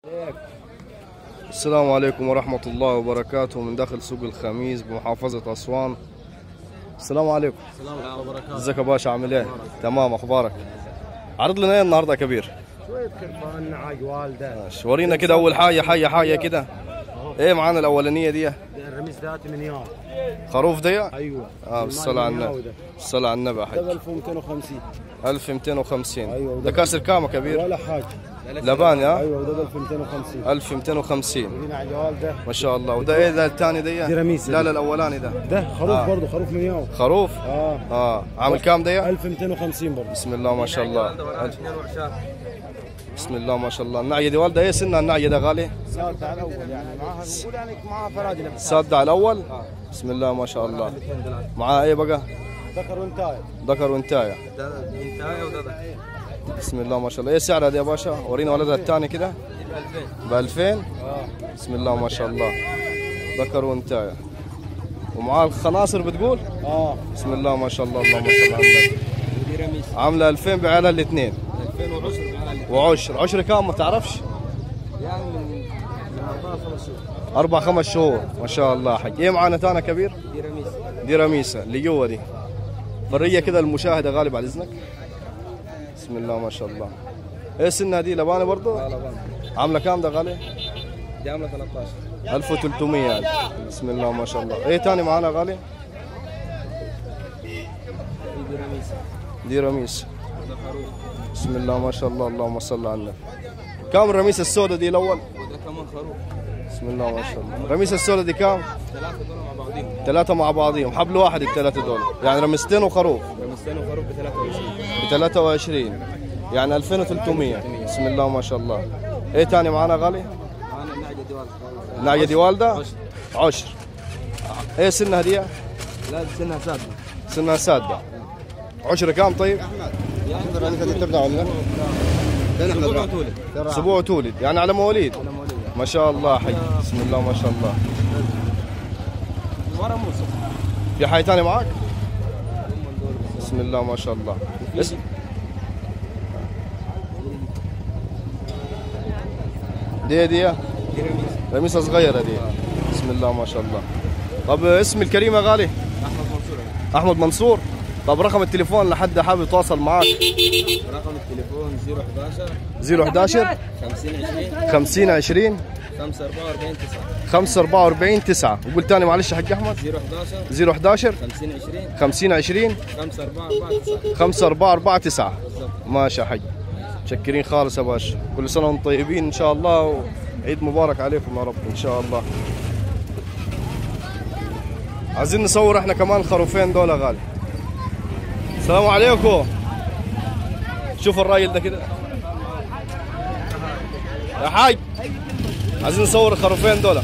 السلام عليكم ورحمة الله وبركاته من داخل سوق الخميس بمحافظة أسوان السلام عليكم السلام عليكم وبركاته ازيك يا باشا عامل ايه؟ تمام اخبارك عرض لنا ايه النهارده يا كبير؟ شوية خرفان نعاج والدة ماشي ورينا كده اول حاجة حاجة حاجة كده ايه معانا الاولانية دي؟ الرميز ذاتي من يوم خروف دي؟ ايوه اه بالصلاة على النبي بالصلاة على النبي يا حاج ده 1250 1250 أيوة، ده كاسر كام يا كبير؟ ولا حاجة لباني ها؟ ايوه ده 1250 1250 دي نعج والدة ما شاء الله وده ايه ده الثاني دي؟ دي رميسة لا دي. لا الاولاني ده ده خروف آه. برضه خروف من يوم خروف؟ اه اه عامل كام دي؟ 1250 برضه بسم الله ما شاء الله بسم الله ما شاء الله النعية دي والدة ايه سنها النعية ده غالي؟ سالت على الاول يعني معاها نقول يعني معاها فرادي نفس سادة على الأول بسم الله ما شاء الله معاه ايه بقى؟ ذكر وانتاي ذكر وانتاية ده انتاي وده ده بسم الله ما شاء الله ايه سعرها دي يا باشا؟ ورينا ولدها الثاني كده ب 2000 اه بسم الله ما شاء الله ذكر وانتاية ومعاه الخناصر بتقول؟ اه بسم الله ما شاء الله اللهم صل على النبي ودي رميز عاملة 2000 بعيالها الاثنين 2010 على وعشر عشر كام ما تعرفش؟ يعني من من اربع خمس شهور أربع خمس شهور ما شاء الله حق ايه معانا تانا كبير؟ دي رميز دي رميسة اللي جوا دي برية كده المشاهدة غالب على إذنك بسم الله ما شاء الله ايه سنها دي لبانة برضو لا لا عاملة كام ده غالي دي عامله 13 1300 يعني. بسم الله ما شاء الله ايه تاني معانا غالي دي رميز دي رميس ده خروف بسم الله ما شاء الله اللهم صل على النبي كام الرميسة السوداء دي الأول وده كمان خروف بسم الله ما شاء الله الرميسة السوداء دي كام ثلاثة دول مع بعضهم ثلاثة مع بعضهم حبل واحد الثلاثة دول يعني رمستين وخروف رمستين وخروف ب 23 ب 23 يعني 2300 بسم الله ما شاء الله ايه تاني معانا غالي معانا النعجة دي والدة نعية دي والدة عشر ايه سنها دي لا سنها سادة سنها سادة عشر كام طيب سبوع تولد اسبوع تولد يعني على مواليد ما شاء الله حي بسم الله ما شاء الله ورا موسى في حاجة تاني معك بسم الله ما شاء الله اسم دي دي دي رميز رميسة صغيرة دي بسم الله ما شاء الله طب اسم الكريم يا غالي احمد منصور احمد منصور طب رقم التليفون لحد حابب يتواصل معك رقم التليفون 011 011 50 20 50 20 5 44 9 5 44 9 وقول تاني معلش حق احمد 011 011 50 20 50 20 5 4 4 9 5 4 4 9 ماشي يا حق متشكرين خالص يا باشا كل سنه وانتم طيبين ان شاء الله وعيد مبارك عليكم يا رب ان شاء الله عايزين نصور احنا كمان خروفين دول يا غالي السلام عليكم شوف الراجل ده كده يا حاج عايزين نصور الخروفين دول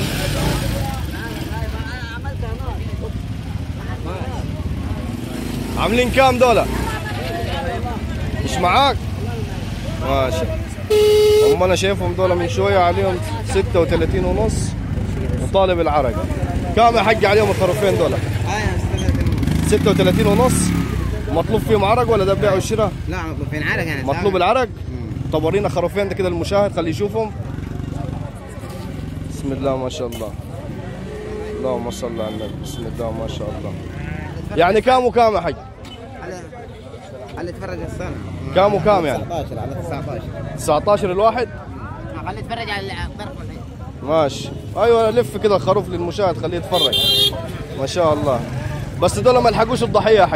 عاملين كام دول مش معاك ماشي هم انا شايفهم دول من شويه عليهم 36 ونص وطالب العرق كام يا حق عليهم الخروفين دول 36 ونص مطلوب فيهم عرق ولا ده بيع وشراء لا مطلوب فين عرق يعني مطلوب العرق طب ورينا خروفين ده كده المشاهد خليه يشوفهم بسم الله ما شاء الله اللهم صل على النبي بسم الله ما شاء الله يعني كام وكام يا حق خلي يتفرج السنة كام وكام يعني 19 على 19 19 الواحد خلي يتفرج على الطرف ماشي ايوه لف كده الخروف للمشاهد خليه يتفرج ما شاء الله بس دول ما يلحقوش الضحيه يا حق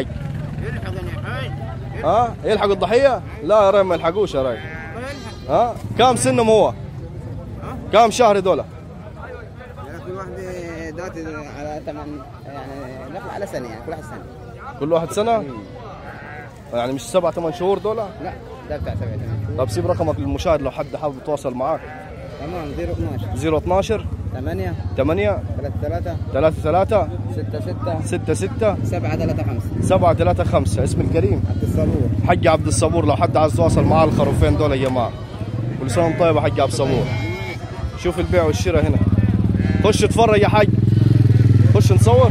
ها يلحقوا الضحيه لا يا راي ما يلحقوش يا راي ها كم سنهم هو كم شهر دول كل واحد دلوقتي على ثمان يعني نقل على سنة يعني كل واحد سنة كل واحد سنه يعني مش سبع ثمان شهور دول لا ده بتاع سبعة ثمان طب سيب رقمك للمشاهد لو حد حابب يتواصل معاك تمام 0 12 012 8 8 3 3 3 3 6 6 6 6 7 3 5 7 3 5 اسم الكريم عبد الصبور حق عبد الصبور لو حد عايز يتواصل معاه الخروفين دول يا جماعه كل سنه وانت طيب يا حق عبد الصبور شوف البيع والشراء هنا خش اتفرج يا حاج خش نصور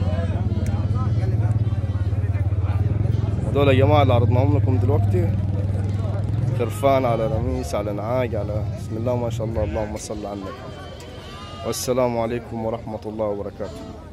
هذول يا جماعه اللي عرضناهم لكم دلوقتي خرفان على رميس على نعاج على بسم الله ما شاء الله اللهم صل على النبي والسلام عليكم ورحمة الله وبركاته